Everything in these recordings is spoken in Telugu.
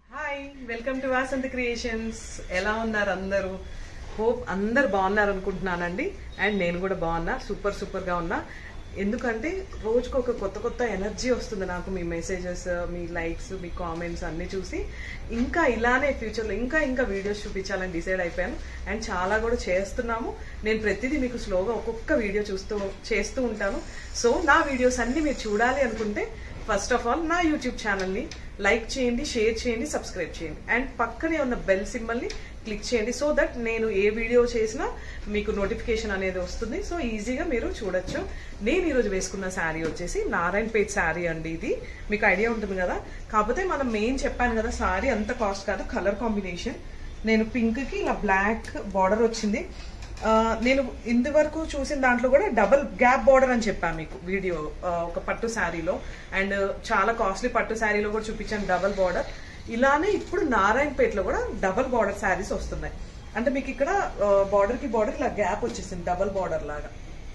hi welcome to Vasantha creations ఎలా ఉన్నారు అందరూ హోప్ అందరు బాగున్నారు అనుకుంటున్నానండి అండ్ నేను కూడా బాగున్నా సూపర్ సూపర్గా ఉన్నా ఎందుకంటే రోజుకు ఒక కొత్త కొత్త ఎనర్జీ వస్తుంది నాకు మీ మెసేజెస్ మీ లైక్స్ మీ కామెంట్స్ అన్ని చూసి ఇంకా ఇలానే ఫ్యూచర్లో ఇంకా ఇంకా వీడియోస్ చూపించాలని డిసైడ్ అయిపోయాను అండ్ చాలా కూడా చేస్తున్నాము నేను ప్రతిదీ మీకు స్లోగా ఒక్కొక్క వీడియో చూస్తూ చేస్తూ ఉంటాను సో నా వీడియోస్ అన్ని మీరు చూడాలి అనుకుంటే ఫస్ట్ ఆఫ్ ఆల్ నా యూట్యూబ్ ఛానల్ని లైక్ చేయండి షేర్ చేయండి సబ్స్క్రైబ్ చేయండి అండ్ పక్కనే ఉన్న బెల్ సింబల్ని క్లిక్ చేయండి సో దట్ నేను ఏ వీడియో చేసినా మీకు నోటిఫికేషన్ అనేది వస్తుంది సో ఈజీగా మీరు చూడొచ్చు నేను ఈరోజు వేసుకున్న శారీ వచ్చేసి నారాయణపేట్ శారీ అండి ఇది మీకు ఐడియా ఉంటుంది కదా కాకపోతే మనం మెయిన్ చెప్పాను కదా శారీ అంత కాస్ట్ కాదు కలర్ కాంబినేషన్ నేను పింక్కి ఇలా బ్లాక్ బార్డర్ వచ్చింది ఆ, నేను ఇంతవరకు చూసిన దాంట్లో కూడా డబుల్ గ్యాప్ బార్డర్ అని చెప్పాను మీకు వీడియో ఆ, ఒక పట్టు శారీలో అండ్ చాలా కాస్ట్లీ పట్టు శారీలో కూడా చూపించాను డబుల్ బార్డర్ ఇలానే ఇప్పుడు నారాయణపేటలో కూడా డబుల్ బార్డర్ శారీస్ వస్తున్నాయి అంటే మీకు ఇక్కడ బార్డర్ కి బార్డర్ ఇలా గ్యాప్ వచ్చేసింది డబుల్ బార్డర్ లాగా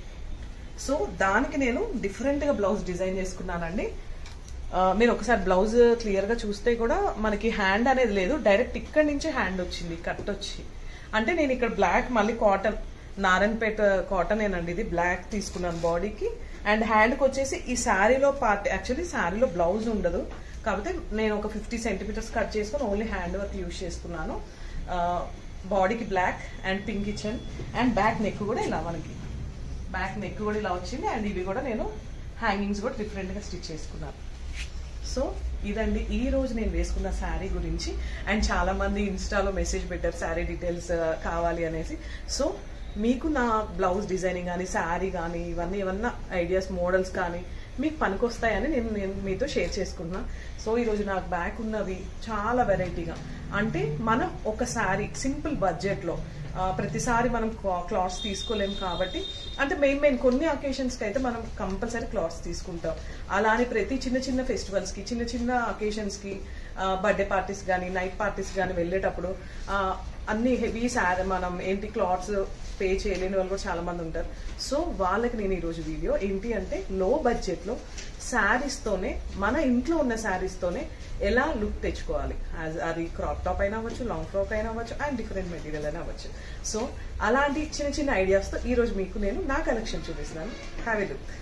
సో దానికి నేను డిఫరెంట్ గా బ్లౌజ్ డిజైన్ చేసుకున్నానండి ఆ, మీరు ఒకసారి బ్లౌజ్ క్లియర్ గా చూస్తే కూడా మనకి హ్యాండ్ అనేది లేదు డైరెక్ట్ ఇక్కడి నుంచే హ్యాండ్ వచ్చింది కట్ వచ్చి అంటే నేను ఇక్కడ బ్లాక్ మళ్ళీ కాటన్ నారాయణపేట కాటన్ ఏనండి ఇది బ్లాక్ తీసుకున్నాను బాడీకి అండ్ హ్యాండ్కి వచ్చేసి ఈ శారీలో పార్ట్ యాక్చువల్లీ శారీలో బ్లౌజ్ ఉండదు కాకపోతే నేను ఒక ఫిఫ్టీ సెంటీమీటర్స్ కట్ చేసుకొని ఓన్లీ హ్యాండ్ వర్క్ యూజ్ చేసుకున్నాను బాడీకి బ్లాక్ అండ్ పింక్ ఇచ్చాను అండ్ బ్యాక్ నెక్ కూడా ఇలా మనకి బ్యాక్ నెక్ కూడా ఇలా వచ్చింది అండ్ ఇవి కూడా నేను హ్యాంగింగ్స్ కూడా డిఫరెంట్గా స్టిచ్ చేసుకున్నాను సో ఇదండి ఈ రోజు నేను వేసుకున్న శారీ గురించి అండ్ చాలా మంది ఇన్స్టాలో మెసేజ్ పెట్టారు శారీ డీటెయిల్స్ కావాలి అనేసి సో మీకు నా బ్లౌజ్ డిజైనింగ్ కానీ శారీ కానీ ఇవన్నీ ఏమన్నా ఐడియాస్ మోడల్స్ కానీ మీకు పనికొస్తాయని నేను నేను మీతో షేర్ చేసుకుంటున్నా సో ఈరోజు నాకు బ్యాక్ ఉన్నవి చాలా వెరైటీగా అంటే మనం ఒక శారీ సింపుల్ బడ్జెట్లో ఆ, ప్రతిసారి మనం క్లాత్స్ తీసుకోలేం కాబట్టి అంటే మెయిన్ మెయిన్ కొన్ని అకేషన్స్కి అయితే మనం కంపల్సరీ క్లాత్స్ తీసుకుంటాం అలానే ప్రతి చిన్న చిన్న ఫెస్టివల్స్కి చిన్న చిన్న అకేషన్స్కి బర్త్డే పార్టీస్ కానీ నైట్ పార్టీస్ కానీ వెళ్ళేటప్పుడు ఆ, అన్ని హెవీ శారీ మనం ఏంటి క్లాత్స్ పే చేయలేని వాళ్ళు కూడా చాలా మంది ఉంటారు సో వాళ్ళకి నేను ఈరోజు వీడియో ఏంటి అంటే లో బడ్జెట్లో శారీస్తోనే మన ఇంట్లో ఉన్న శారీస్తోనే ఎలా లుక్ తెచ్చుకోవాలి యాజ్ అది క్రాప్ టాప్ అయినా అవ్వచ్చు లాంగ్ ఫ్రాక్ అయినా అవ్వచ్చు అండ్ డిఫరెంట్ మెటీరియల్ అయినా అవ్వచ్చు సో అలాంటి చిన్న చిన్న ఐడియాస్తో ఈ రోజు మీకు నేను నా కలెక్షన్ చూపిస్తున్నాను హ్యావ్ ఎ లుక్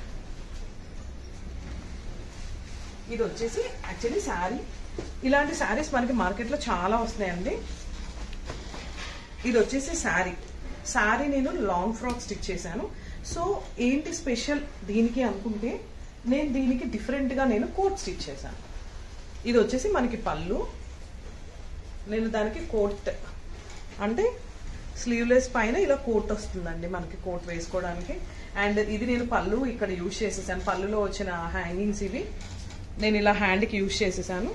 ఇది వచ్చేసి యాక్చువల్లీ శారీ ఇలాంటి శారీస్ మనకి మార్కెట్లో చాలా వస్తున్నాయండి ఇది వచ్చేసి శారీ శారీ నేను లాంగ్ ఫ్రాక్ స్టిచ్ చేశాను సో ఏంటి స్పెషల్ దీనికి అనుకుంటే నేను దీనికి డిఫరెంట్గా నేను కోట్ స్టిచ్ చేశాను ఇది వచ్చేసి మనకి పళ్ళు నేను దానికి కోట్ అంటే స్లీవ్లెస్ పైన ఇలా కోట్ వస్తుందండి మనకి కోట్ వేసుకోవడానికి అండ్ ఇది నేను పళ్ళు ఇక్కడ యూజ్ చేసేసాను పళ్ళులో వచ్చిన హ్యాంగింగ్స్ ఇవి నేను ఇలా హ్యాండ్కి యూజ్ చేసేసాను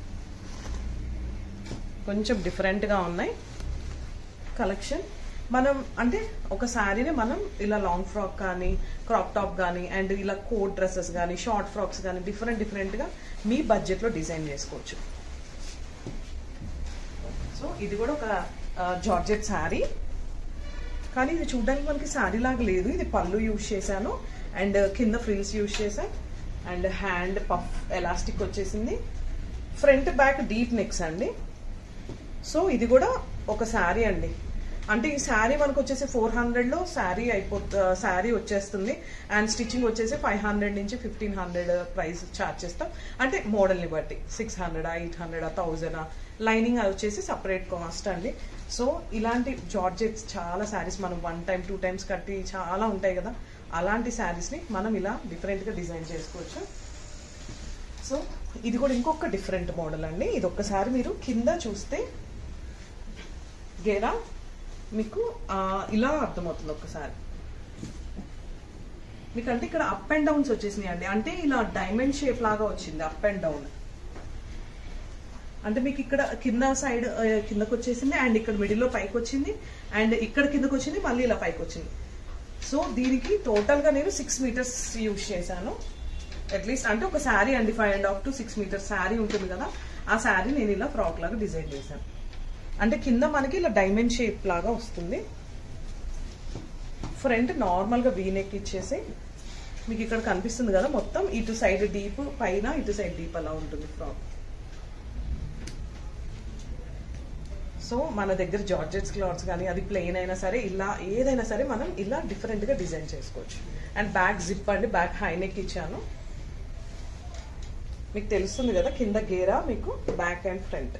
కొంచెం డిఫరెంట్గా ఉన్నాయి కలెక్షన్ మనం అంటే ఒక శారీని మనం ఇలా లాంగ్ ఫ్రాక్ కానీ క్రాప్ టాప్ కానీ అండ్ ఇలా కోట్ డ్రెస్సెస్ కానీ షార్ట్ ఫ్రాక్స్ కానీ డిఫరెంట్ డిఫరెంట్గా మీ బడ్జెట్లో డిజైన్ చేసుకోవచ్చు సో ఇది కూడా ఒక జార్జెట్ శారీ కానీ ఇది చూడడానికి మనకి శారీ లాగా లేదు ఇది పళ్ళు యూజ్ చేశాను అండ్ కింద ఫ్రిల్స్ యూజ్ చేశాను అండ్ హ్యాండ్ పఫ్ ఎలాస్టిక్ వచ్చేసింది ఫ్రంట్ బ్యాక్ డీప్ నెక్స్ అండి సో ఇది కూడా ఒక శారీ అండి అంటే ఈ శారీ మనకు వచ్చేసి ఫోర్ హండ్రెడ్లో శారీ అయిపో శారీ వచ్చేస్తుంది అండ్ స్టిచ్చింగ్ వచ్చేసి ఫైవ్ హండ్రెడ్ నుంచి ఫిఫ్టీన్ హండ్రెడ్ ప్రైస్ ఛార్జ్ చేస్తాం అంటే మోడల్ని బట్టి సిక్స్ హండ్రెడా ఎయిట్ హండ్రెడా థౌజండా లైనింగ్ అది వచ్చేసి సపరేట్ కాస్ట్ అండి సో ఇలాంటి జార్జెట్స్ చాలా శారీస్ మనం వన్ టైం టూ టైమ్స్ కట్టి చాలా ఉంటాయి కదా అలాంటి శారీస్ని మనం ఇలా డిఫరెంట్గా డిజైన్ చేసుకోవచ్చు సో ఇది కూడా ఇంకొక డిఫరెంట్ మోడల్ అండి ఇది ఒక్కసారి మీరు కింద చూస్తే గేరా మీకు ఆ, ఇలా అర్థమవుతుంది ఒక్కసారి మీకు అంటే ఇక్కడ అప్ అండ్ డౌన్స్ వచ్చేసినాయి అండి అంటే ఇలా డైమండ్ షేప్ లాగా వచ్చింది అప్ అండ్ డౌన్ అంటే మీకు ఇక్కడ కింద సైడ్ ఆ, కిందకు వచ్చేసింది అండ్ ఇక్కడ మిడిల్లో పైకి వచ్చింది అండ్ ఇక్కడ కిందకు వచ్చింది మళ్ళీ ఇలా పైకి వచ్చింది సో దీనికి టోటల్ గా నేను సిక్స్ మీటర్స్ యూజ్ చేశాను అట్లీస్ట్ అంటే ఒక శారీ అండి five and half to six metres sari ఉంటుంది కదా ఆ శారీ నేను ఇలా ఫ్రాక్ లాగా డిజైన్ చేశాను అంటే కింద మనకి ఇలా డైమండ్ షేప్ లాగా వస్తుంది ఫ్రంట్ నార్మల్గా వీనెక్ ఇచ్చేసి మీకు ఇక్కడ కనిపిస్తుంది కదా మొత్తం ఇటు సైడ్ డీప్ పైన ఇటు సైడ్ డీప్ అలా ఉంటుంది ఫ్రాక్ సో మన దగ్గర జార్జెట్స్ క్లాత్స్ కానీ అది ప్లెయిన్ అయినా సరే ఇలా ఏదైనా సరే మనం ఇలా డిఫరెంట్గా డిజైన్ చేసుకోవచ్చు అండ్ బ్యాక్ జిప్ అండి బ్యాక్ హైనెక్ ఇచ్చాను మీకు తెలుస్తుంది కదా కింద గేరా మీకు బ్యాక్ అండ్ ఫ్రంట్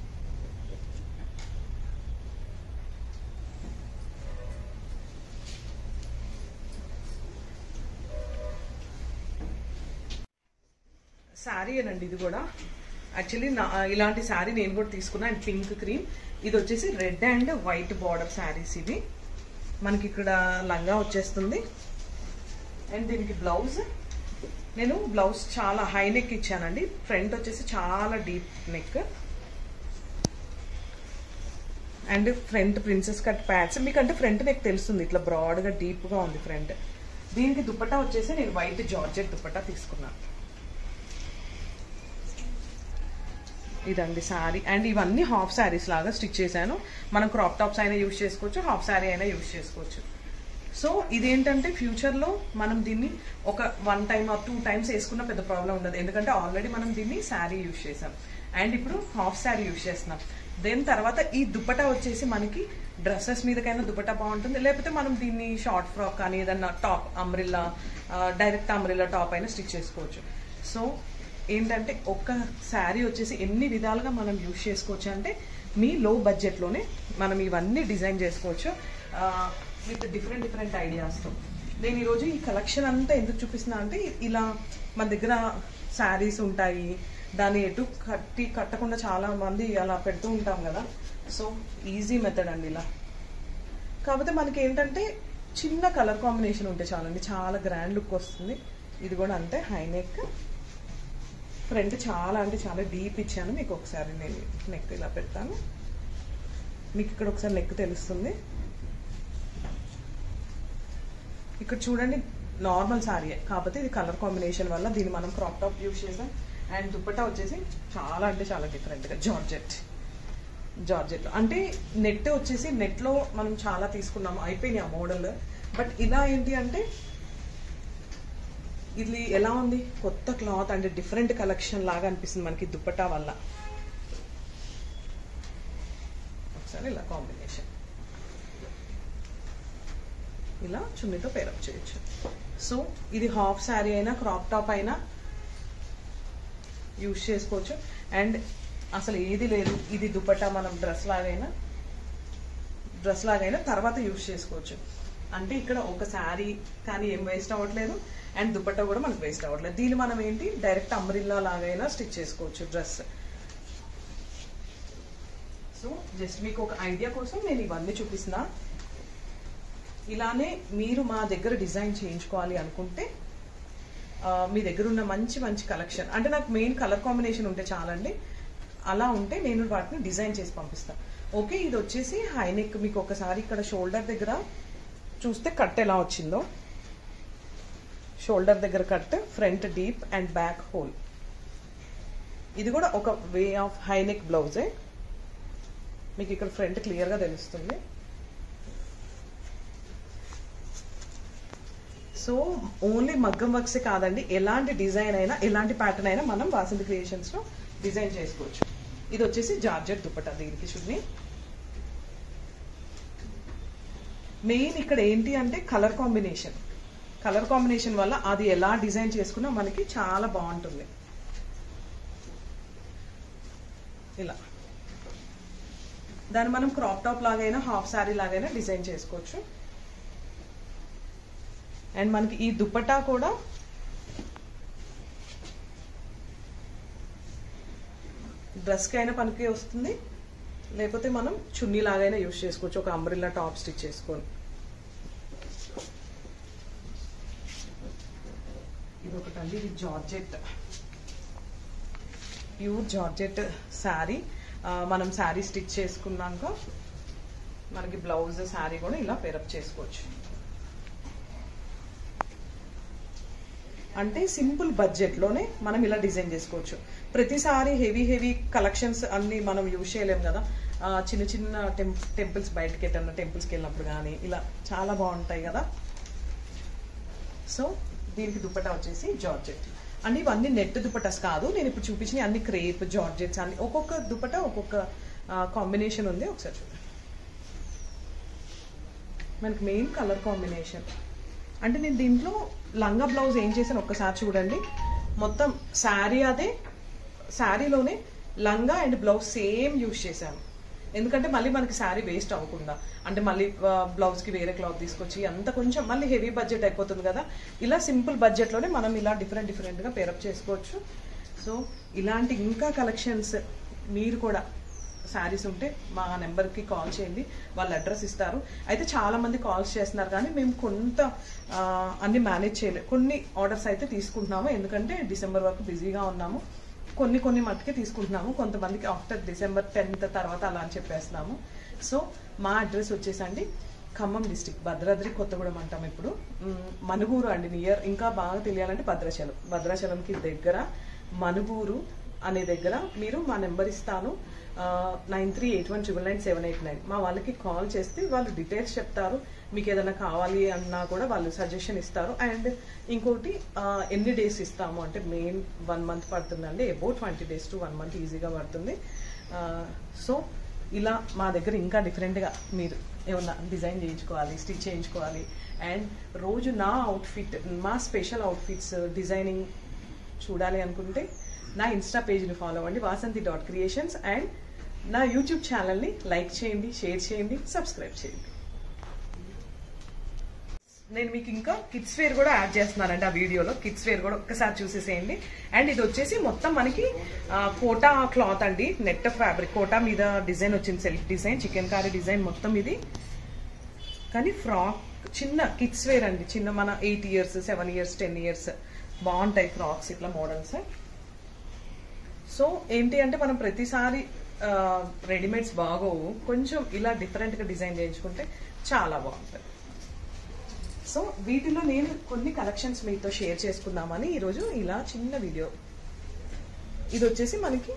శారీ అనండి ఇది కూడా యాక్చువల్లీ నా ఇలాంటి శారీ నేను కూడా తీసుకున్నా అండ్ పింక్ క్రీమ్ ఇది వచ్చేసి red and white border saris ఇవి మనకి ఇక్కడ లంగా వచ్చేస్తుంది అండ్ దీనికి బ్లౌజ్ నేను బ్లౌజ్ చాలా హై నెక్ ఇచ్చానండి ఫ్రంట్ వచ్చేసి చాలా deep neck and front princess cut pads మీకంటే ఫ్రంట్ నెక్ తెలుస్తుంది ఇట్లా బ్రాడ్గా డీప్గా ఉంది ఫ్రంట్ దీనికి దుపట్టా వచ్చేసి నేను వైట్ జార్జెట్ దుపట్టా తీసుకున్నాను ఇదండి శారీ అండ్ ఇవన్నీ హాఫ్ శారీస్ లాగా స్టిచ్ చేశాను మనం క్రాప్ టాప్స్ అయినా యూజ్ చేసుకోవచ్చు హాఫ్ శారీ అయినా యూజ్ చేసుకోవచ్చు సో ఇదేంటంటే ఫ్యూచర్లో మనం దీన్ని ఒక one time or two times వేసుకున్న పెద్ద ప్రాబ్లం ఉండదు ఎందుకంటే ఆల్రెడీ మనం దీన్ని శారీ యూజ్ చేసాం అండ్ ఇప్పుడు హాఫ్ శారీ యూజ్ చేస్తున్నాం దెన్ తర్వాత ఈ దుపట్టా వచ్చేసి మనకి డ్రెస్సెస్ మీదకైనా దుపట్టా బాగుంటుంది లేకపోతే మనం దీన్ని షార్ట్ ఫ్రాక్ కానీ ఏదన్నా top umbrella direct umbrella top అయినా స్టిచ్ చేసుకోవచ్చు సో ఏంటంటే ఒక్క శారీ వచ్చేసి ఎన్ని విధాలుగా మనం యూజ్ చేసుకోవచ్చు అంటే మీ లో బడ్జెట్లోనే మనం ఇవన్నీ డిజైన్ చేసుకోవచ్చు విత్ డిఫరెంట్ డిఫరెంట్ ఐడియాస్తో నేను ఈరోజు ఈ కలెక్షన్ అంతా ఎందుకు చూపిస్తున్నా అంటే ఇలా మన దగ్గర శారీస్ ఉంటాయి దాన్ని ఎటు కట్టి కట్టకుండా చాలా మంది అలా పెడుతూ ఉంటాం కదా సో ఈజీ మెథడ్ అండి ఇలా కాకపోతే మనకి ఏంటంటే చిన్న కలర్ కాంబినేషన్ ఉంటే చాలండి చాలా గ్రాండ్ లుక్ వస్తుంది ఇది కూడా అంతే హై నెక్ ఫ్రంట్ చాలా అంటే చాలా డీప్ ఇచ్చాను మీకు ఒకసారి నేను నెక్ ఇలా పెడతాను మీకు ఇక్కడ ఒకసారి నెక్ తెలుస్తుంది ఇక్కడ చూడండి నార్మల్ శారీ కాకపోతే ఇది కలర్ కాంబినేషన్ వల్ల దీన్ని మనం క్రాప్ టాప్ యూజ్ చేసాం అండ్ దుప్పట్టా వచ్చేసి చాలా అంటే చాలా డిఫరెంట్గా జార్జెట్ జార్జెట్ అంటే నెట్ వచ్చేసి నెట్లో మనం చాలా తీసుకున్నాము అయిపోయినాయి ఆ మోడల్ బట్ ఇలా ఏంటి అంటే ఇది ఎలా ఉంది కొత్త క్లాత్ అంటే డిఫరెంట్ కలెక్షన్ లాగా అనిపిస్తుంది మనకి దుప్పటా వల్ల ఒకసారి ఇలా కాంబినేషన్ ఇలా చున్నీతో పేరప్ చేయొచ్చు సో ఇది హాఫ్ శారీ అయినా క్రాప్ టాప్ అయినా యూజ్ చేసుకోవచ్చు అండ్ అసలు ఏది లేదు ఇది దుపట్టా మనం డ్రెస్ లాగైనా డ్రెస్ లాగైనా తర్వాత యూజ్ చేసుకోవచ్చు అంటే ఇక్కడ ఒక శారీ కానీ ఏం వేస్ట్ అవ్వట్లేదు అండ్ దుపట్టా కూడా మనకు వేస్ట్ అవ్వట్లేదు దీన్ని మనం ఏంటి డైరెక్ట్ అంబ్రిల్లా లాగైనా స్టిచ్ చేసుకోవచ్చు డ్రెస్ సో జస్ట్ మీకు ఒక ఐడియా కోసం నేను ఇవన్నీ చూపిస్తున్నా ఇలానే మీరు మా దగ్గర డిజైన్ చేయించుకోవాలి అనుకుంటే ఆ, మీ దగ్గర ఉన్న మంచి మంచి కలెక్షన్ అంటే నాకు మెయిన్ కలర్ కాంబినేషన్ ఉంటే చాలండి అలా ఉంటే నేను వాటిని డిజైన్ చేసి పంపిస్తాను ఓకే ఇది వచ్చేసి హై నెక్ మీకు ఒకసారి ఇక్కడ షోల్డర్ దగ్గర చూస్తే కట్ ఎలా వచ్చిందో షోల్డర్ దగ్గర cut front deep and back hole ఇది కూడా ఒక వే ఆఫ్ హై నెక్ బ్లౌజే మీకు ఇక్కడ ఫ్రంట్ క్లియర్గా తెలుస్తుంది సో ఓన్లీ మగ్గం వర్క్సే కాదండి ఎలాంటి డిజైన్ అయినా ఎలాంటి ప్యాటర్న్ అయినా మనం వాసంతి క్రియేషన్స్ లో డిజైన్ చేసుకోవచ్చు ఇది వచ్చేసి జార్జెట్ దుపట్టా దీనికి చున్నీ మెయిన్ ఇక్కడ ఏంటి అంటే కలర్ కాంబినేషన్ కలర్ కాంబినేషన్ వల్ల అది ఎలా డిజైన్ చేసుకున్నా మనకి చాలా బాగుంటుంది ఇలా దాన్ని మనం క్రాప్ టాప్ లాగైనా హాఫ్ శారీ లాగైనా డిజైన్ చేసుకోవచ్చు అండ్ మనకి ఈ దుపట్టా కూడా డ్రెస్కి అయినా పనికి వస్తుంది లేకపోతే మనం చున్నీ లాగైనా యూస్ చేసుకోవచ్చు ఒక అంబ్రిల్లా టాప్ స్టిచ్ చేసుకొని ఇది ఒకటండి ఇది జార్జెట్ ప్యూర్ జార్జెట్ శారీ మనం శారీ స్టిచ్ చేసుకున్నాక మనకి బ్లౌజ్ శారీ కూడా ఇలా పేరప్ చేసుకోవచ్చు అంటే సింపుల్ బడ్జెట్లోనే మనం ఇలా డిజైన్ చేసుకోవచ్చు ప్రతిసారి హెవీ హెవీ కలెక్షన్స్ అన్ని మనం యూజ్ చేయలేం కదా ఆ, చిన్న చిన్న టెంప్ టెంపుల్స్ బయటకి ఎట్టన్నా టెంపుల్స్కి వెళ్ళినప్పుడు కానీ ఇలా చాలా బాగుంటాయి కదా సో దీనికి దుపట్టా వచ్చేసి జార్జెట్ అండ్ ఇవన్నీ నెట్ దుపట్టాస్ కాదు నేను ఇప్పుడు చూపించిన అన్ని క్రేప్ జార్జెట్స్ అన్ని ఒక్కొక్క దుపట్టా ఒక్కొక్క కాంబినేషన్ ఉంది ఒకసారి చూద్దాం మనకి మెయిన్ కలర్ కాంబినేషన్ అంటే నేను దీంట్లో లంగా బ్లౌజ్ ఏం చేశాను ఒక్కసారి చూడండి మొత్తం శారీ అదే శారీలోనే లంగా అండ్ బ్లౌజ్ సేమ్ యూజ్ చేశాను ఎందుకంటే మళ్ళీ మనకి శారీ వేస్ట్ అవ్వకుండా అంటే మళ్ళీ ఆ, బ్లౌజ్కి వేరే క్లాత్ తీసుకొచ్చి అంత కొంచెం మళ్ళీ హెవీ బడ్జెట్ అయిపోతుంది కదా ఇలా సింపుల్ బడ్జెట్లోనే మనం ఇలా డిఫరెంట్ డిఫరెంట్గా పేరప్ చేసుకోవచ్చు సో ఇలాంటి ఇంకా కలెక్షన్స్ మీరు కూడా శారీస్ ఉంటే మా నెంబర్కి కాల్ చేయండి వాళ్ళ అడ్రస్ ఇస్తారు అయితే చాలా మంది కాల్స్ చేస్తున్నారు కానీ మేము కొంత ఆ, అన్ని మేనేజ్ చేయలేదు కొన్ని ఆర్డర్స్ అయితే తీసుకుంటున్నాము ఎందుకంటే డిసెంబర్ వరకు బిజీగా ఉన్నాము కొన్ని కొన్ని మట్టుకే తీసుకుంటున్నాము కొంతమందికి ఆఫ్టర్ డిసెంబర్ టెన్త్ తర్వాత అలా అని చెప్పేస్తున్నాము సో మా అడ్రస్ వచ్చేసండి ఖమ్మం డిస్టిక్ భద్రాద్రి కొత్తగూడెం అంటాం ఇప్పుడు మ్, మనుగూరు అండి నియర్ ఇంకా బాగా తెలియాలంటే భద్రాచలం భద్రాచలంకి దగ్గర మనుగూరు అనే దగ్గర మీరు మా నెంబర్ ఇస్తాను nine three eight one triple nine seven eight nine మా వాళ్ళకి కాల్ చేస్తే వాళ్ళు డీటెయిల్స్ చెప్తారు మీకు ఏదైనా కావాలి అన్నా కూడా వాళ్ళు సజెషన్ ఇస్తారు అండ్ ఇంకోటి ఆ, ఎన్ని డేస్ ఇస్తాము అంటే మెయిన్ వన్ మంత్ పడుతుందండి about twenty days to one month ఈజీగా పడుతుంది సో ఇలా మా దగ్గర ఇంకా డిఫరెంట్గా మీరు ఏమన్నా డిజైన్ చేయించుకోవాలి స్టిచ్ చేయించుకోవాలి అండ్ రోజు నా అవుట్ఫిట్ మా స్పెషల్ అవుట్ఫిట్స్ డిజైనింగ్ చూడాలి అనుకుంటే నా ఇన్స్టా పేజ్ని ఫాలో అవ్వండి వాసంతి డాట్ క్రియేషన్స్ అండ్ నా యూట్యూబ్ ఛానల్ని లైక్ చేయండి షేర్ చేయండి సబ్స్క్రైబ్ చేయండి నేను మీకు ఇంకా కిడ్స్ వేర్ కూడా యాడ్ చేస్తున్నానండి ఆ వీడియోలో కిడ్స్ వేర్ కూడా ఒక్కసారి చూసేసేయండి అండ్ ఇది వచ్చేసి మొత్తం మనకి ఆ, కోటా క్లాత్ అండి నెట్ ఫ్యాబ్రిక్ కోటా మీద డిజైన్ వచ్చింది self design chikankari design మొత్తం ఇది కానీ ఫ్రాక్ చిన్న కిడ్స్ వేర్ అండి చిన్న మన eight years seven years ten years బాగుంటాయి ఫ్రాక్స్ ఇట్లా మోడల్స్ సో ఏంటి అంటే మనం ప్రతిసారి రెడీమేడ్స్ బాగోవు కొంచెం ఇలా డిఫరెంట్గా డిజైన్ చేయించుకుంటే చాలా బాగుంటుంది సో వీటిలో నేను కొన్ని కలెక్షన్స్ మీతో షేర్ చేసుకుందామని ఈరోజు ఇలా చిన్న వీడియో ఇది వచ్చేసి మనకి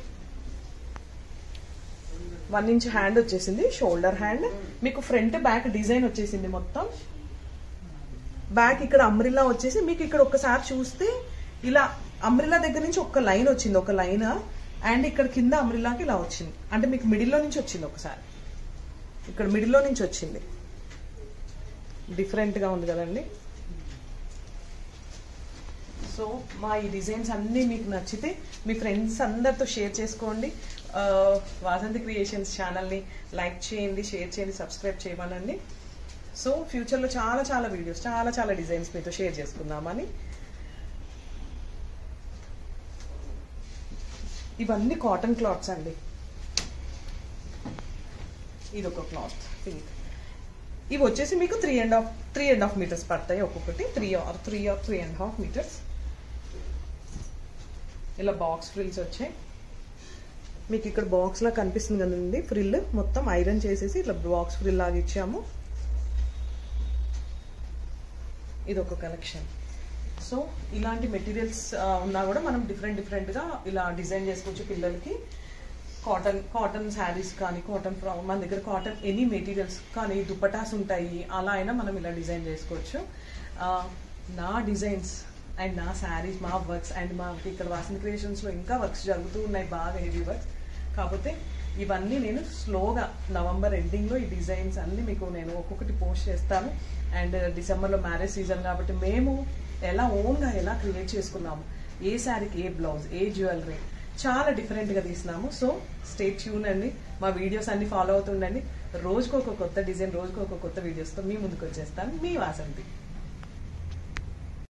వన్ ఇంచ్ హ్యాండ్ వచ్చేసింది షోల్డర్ హ్యాండ్ మీకు ఫ్రంట్ బ్యాక్ డిజైన్ వచ్చేసింది మొత్తం బ్యాక్ ఇక్కడ అమ్రిలా వచ్చేసి మీకు ఇక్కడ ఒక్కసారి చూస్తే ఇలా అమ్రిలా దగ్గర నుంచి ఒక లైన్ వచ్చింది ఒక లైన్ అండ్ ఇక్కడ కింద అమ్రిలాకి ఇలా వచ్చింది అంటే మీకు మిడిల్లో నుంచి వచ్చింది ఒకసారి ఇక్కడ మిడిల్లో నుంచి వచ్చింది డిఫరెంట్ గా ఉంది కదండి సో మా ఈ డిజైన్స్ అన్నీ మీకు నచ్చితే మీ ఫ్రెండ్స్ అందరితో షేర్ చేసుకోండి ఆ, వాసంతి క్రియేషన్స్ ఛానల్ని లైక్ చేయండి షేర్ చేయండి సబ్స్క్రైబ్ చేయమనండి సో ఫ్యూచర్లో చాలా చాలా వీడియోస్ చాలా చాలా డిజైన్స్ మీతో షేర్ చేసుకుందామని ఇవన్నీ కాటన్ క్లాత్స్ అండి ఇది ఒక క్లాత్ పింక్ ఇవి వచ్చేసి మీకు three and half three and half meters పడతాయి ఒక్కొక్కటి three or three or three and half meters ఇలా బాక్స్ ఫ్రిల్స్ వచ్చాయి మీకు ఇక్కడ బాక్స్ లా కనిపిస్తుంది కదండి ఫ్రిల్ మొత్తం ఐరన్ చేసేసి ఇట్లా బాక్స్ ఫ్రిల్ లాగా ఇచ్చాము ఇది ఒక కలెక్షన్ సో ఇలాంటి మెటీరియల్స్ ఉన్నా కూడా మనం డిఫరెంట్ డిఫరెంట్గా ఇలా డిజైన్ చేసుకోవచ్చు పిల్లలకి కాటన్ కాటన్ శారీస్ కానీ కాటన్ ఫ్రా మన దగ్గర కాటన్ ఎనీ మెటీరియల్స్ కానీ దుపటాస్ ఉంటాయి అలా అయినా మనం ఇలా డిజైన్ చేసుకోవచ్చు ఆ, నా డిజైన్స్ అండ్ నా శారీస్ మా వర్క్స్ అండ్ మా ఇక్కడ వాసన్ క్రియేషన్స్లో ఇంకా వర్క్స్ జరుగుతూ ఉన్నాయి బాగా హెవీ వర్క్స్ కాకపోతే ఇవన్నీ నేను స్లోగా నవంబర్ ఎండింగ్లో ఈ డిజైన్స్ అన్ని మీకు నేను ఒక్కొక్కటి పోస్ట్ చేస్తాను అండ్ డిసెంబర్లో మ్యారేజ్ సీజన్ కాబట్టి మేము ఎలా ఓన్గా ఎలా క్రియేట్ చేసుకున్నాము ఏ శారీకి ఏ బ్లౌజ్ ఏ జ్యువెలరీ చాలా డిఫరెంట్గా తీసినాము సో స్టేట్ ట్యూన్ అండి మా వీడియోస్ అన్ని ఫాలో అవుతుండండి రోజుకు ఒక కొత్త డిజైన్ రోజుకు ఒక కొత్త వీడియోస్తో మీ ముందుకు వచ్చేస్తాను మీ వాసంతి